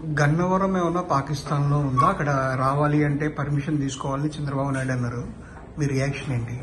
గన్నవరం ఏమన్నా పాకిస్తాన్ లో ఉందా అక్కడ రావాలి అంటే పర్మిషన్ తీసుకోవాలని చంద్రబాబు నాయుడు అన్నారు మీ రియాక్షన్ ఏంటి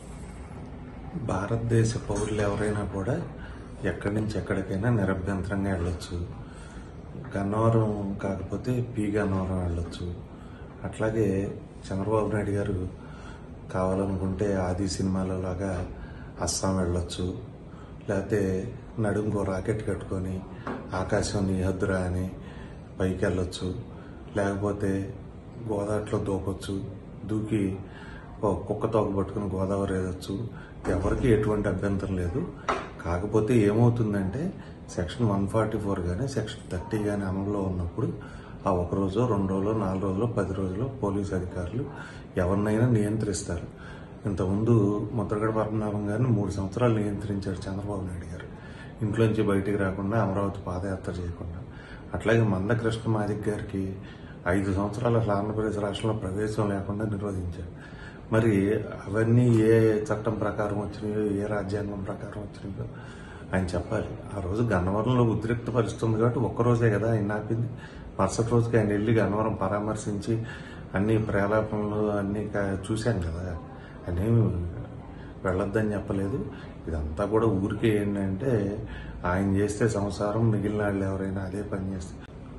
భారతదేశ పౌరులు ఎవరైనా కూడా ఎక్కడి నుంచి ఎక్కడికైనా నిరభ్యంతరంగా వెళ్ళొచ్చు గన్నవరం కాకపోతే పి గన్నవరం వెళ్ళొచ్చు అట్లాగే చంద్రబాబు నాయుడు గారు కావాలనుకుంటే ఆది సినిమాలో లాగా అస్సాం వెళ్ళొచ్చు లేకపోతే నడుంకో రాకెట్ కట్టుకొని ఆకాశం నిహద్ర అని పైకి వెళ్ళొచ్చు లేకపోతే గోదావరిలో దూకొచ్చు దూకి ఓ కుక్క తోక పట్టుకుని గోదావరి వేయచ్చు ఎవరికి ఎటువంటి అభ్యంతరం లేదు కాకపోతే ఏమవుతుందంటే సెక్షన్ వన్ ఫార్టీ ఫోర్ కానీ సెక్షన్ థర్టీ కానీ అమల్లో ఉన్నప్పుడు ఆ ఒక రోజు రెండు రోజులు నాలుగు రోజులు పది రోజులు పోలీసు అధికారులు ఎవరినైనా నియంత్రిస్తారు ఇంతకుముందు ముద్రగడ పద్మనాభం గారిని మూడు సంవత్సరాలు నియంత్రించారు చంద్రబాబు నాయుడు గారు ఇంట్లోంచి బయటికి రాకుండా అమరావతి పాదయాత్ర చేయకుండా అట్లాగే మందకృష్ణ మాదిక్ గారికి ఐదు సంవత్సరాలు అసలు ఆంధ్రప్రదేశ్ రాష్ట్రంలో ప్రవేశం లేకుండా నిరోధించారు మరి అవన్నీ ఏ చట్టం ప్రకారం వచ్చినాయో ఏ రాజ్యాంగం ప్రకారం వచ్చినాయో ఆయన చెప్పాలి ఆ రోజు గన్నవరంలో ఉద్రిక్త పరిస్థితుంది కాబట్టి ఒక్కరోజే కదా ఆయన ఆపింది మరుసటి రోజుకి ఆయన వెళ్ళి గన్నవరం పరామర్శించి అన్ని ప్రేలాపనలు అన్ని కా- చూశాం కదా ఆయన ఏమి వెళ్ళొద్దని చెప్పలేదు ఇదంతా కూడా ఊరికే ఏంటంటే ఆయన చేస్తే సంసారం మిగిలిన వాళ్ళు ఎవరైనా అదే పని చేస్తే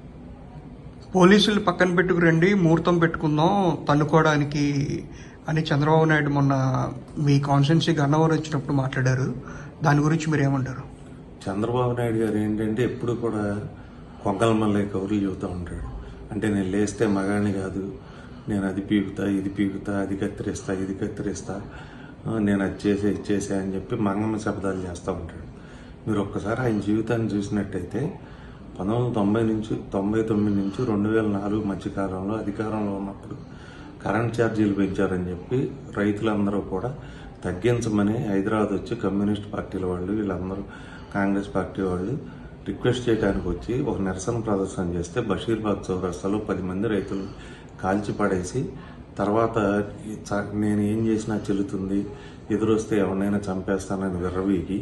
పోలీసులు పక్కన పెట్టుకురండి ముహూర్తం పెట్టుకుందాం తన్నుకోవడానికి అని చంద్రబాబు నాయుడు మొన్న మీ కాన్స్టెన్సీ గన్నవరం వచ్చినప్పుడు మాట్లాడారు దాని గురించి మీరు ఏమంటారు చంద్రబాబు నాయుడు గారు ఏంటంటే ఎప్పుడు కూడా కొంగల మల్లయ్య కౌరులు చెబుతూ ఉంటాడు అంటే నేను లేస్తే మగాణ్ణి కాదు నేను అది పీకుతా ఇది పీకుతా అది కత్తిరిస్తా ఇది కత్తిరిస్తా ఆ, నేను అది చేసే ఇది చేసే అని చెప్పి మంగమ్మ శబ్దాలు చేస్తూ ఉంటాడు మీరు ఒక్కసారి ఆయన జీవితాన్ని చూసినట్టయితే పంతొమ్మిది వందల తొంభై నుంచి తొంభై తొమ్మిది నుంచి రెండు వేల నాలుగు మధ్యకాలంలో అధికారంలో ఉన్నప్పుడు కరెంట్ ఛార్జీలు పెంచారని చెప్పి రైతులందరూ కూడా తగ్గించమని హైదరాబాద్ వచ్చి కమ్యూనిస్ట్ పార్టీల వాళ్ళు వీళ్ళందరూ కాంగ్రెస్ పార్టీ వాళ్ళు రిక్వెస్ట్ చేయడానికి వచ్చి ఒక నిరసన ప్రదర్శన చేస్తే బషీర్బాగ్ చౌరస్తాలో పది మంది రైతులు కాల్చి పడేసి తర్వాత ఈ చ- నేను ఏం చేసినా చెల్లుతుంది ఎదురొస్తే ఎవరినైనా చంపేస్తానని విర్రవీగి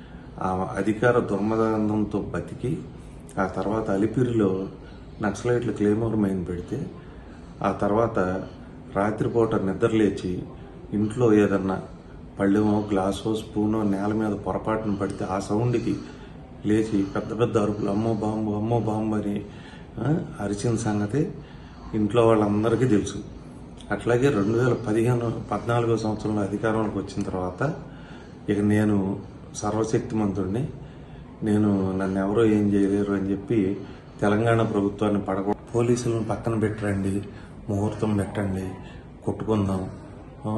ఆ అధికార దుర్మదంతో బతికి ఆ తర్వాత అలిపిరిలో నక్సలైట్లు క్లేమోర్ మైన్ పెడితే ఆ తర్వాత రాత్రిపూట నిద్రలేచి ఇంట్లో ఏదన్నా పళ్ళెమో గ్లాసో స్పూనో నేల మీద పొరపాటున పడితే ఆ సౌండ్కి లేచి పెద్ద పెద్ద అరుపులు అమ్మో బాంబు అమ్మో బాంబు అని ఆ, అరిచిన సంగతి ఇంట్లో వాళ్ళందరికీ తెలుసు అట్లాగే రెండు వేల పదిహేను పద్నాలుగో సంవత్సరంలో అధికారంలోకి వచ్చిన తర్వాత ఇక నేను సర్వశక్తిమంతుడిని నేను నన్ను ఎవరో ఏం చేయలేరు అని చెప్పి తెలంగాణ ప్రభుత్వాన్ని పడగొ పోలీసులను పక్కన పెట్టరండి ముహూర్తం పెట్టండి కొట్టుకుందాం ఆ,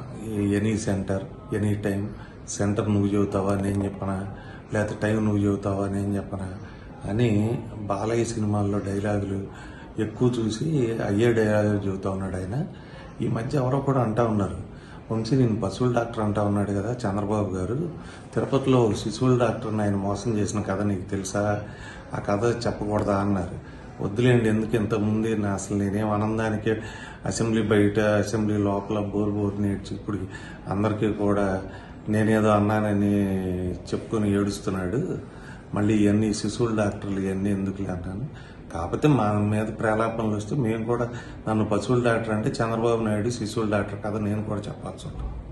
any centre any time centre నువ్వు చెబుతావా నేను చెప్పనా లేకపోతే టైం నువ్వు చెబుతావా నేను చెప్పనా అని బాలయ్య సినిమాల్లో డైలాగులు ఎక్కువ చూసి అయ్యే డైలాగులు చెబుతా ఉన్నాడు ఆయన ఈ మధ్య ఎవరో కూడా అంటా ఉన్నారు వంశీ నేను పశువుల డాక్టర్ అంటా ఉన్నాడు కదా చంద్రబాబు గారు తిరుపతిలో ఒక శిశువుల డాక్టర్ని ఆయన మోసం చేసిన కథ నీకు తెలుసా ఆ కథ చెప్పకూడదా అన్నారు వద్దులేండి ఎందుకు ఇంతకుముందే నా అసలు నేనేం ఆనందానికి అసెంబ్లీ బయట అసెంబ్లీ లోపల బోర్ బోర్ నేర్చి ఇప్పుడు అందరికీ కూడా నేనేదో అన్నానని చెప్పుకొని ఏడుస్తున్నాడు మళ్ళీ ఇవన్నీ శిశువుల డాక్టర్లు ఇవన్నీ ఎందుకులే అన్నాను కాకపోతే మా మీద ప్రేలాపనలు వస్తే మేము కూడా నన్ను పశువుల డాక్టర్ అంటే చంద్రబాబు నాయుడు శిశువుల డాక్టర్ కదా నేను కూడా చెప్పాల్సి ఉంటుంది